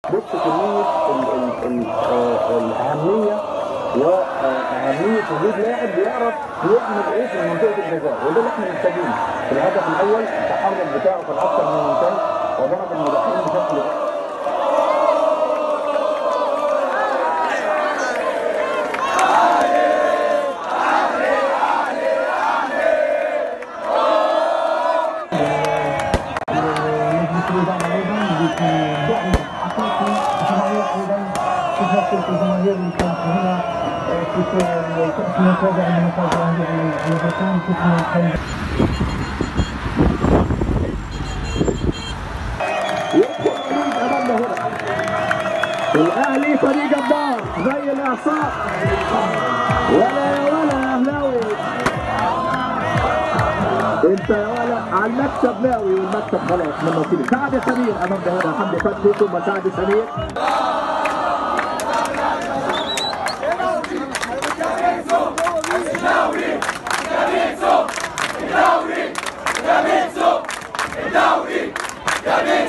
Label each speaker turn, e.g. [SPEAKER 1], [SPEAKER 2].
[SPEAKER 1] بص كميه ال- ال- ال- آه، الاهميه واهميه وجود لاعب بيعرف يعمل ايه في منطقه الجزاء وده اللي احنا محتاجينه في الهدف الاول التحرك بتاعه كان اكثر من ممتاز وضرب المدافعين بشكل
[SPEAKER 2] مجلس الإدارة أيضا بدعم حقيقي الجماهير أيضا تشكل الجماهير اللي كانت هنا في كأس المنتدى عندما فاز الأهلي على على بركان كأس
[SPEAKER 1] الاهلي فريق جبار زي الاعصاب ولا يا ولا يا اهلاوي انت يا ولا على المكسب ناوي والمكسب خلاص من نصيبك سعد سمير امام ده هنا حمدي فتحي ثم سعد سمير
[SPEAKER 3] الدوري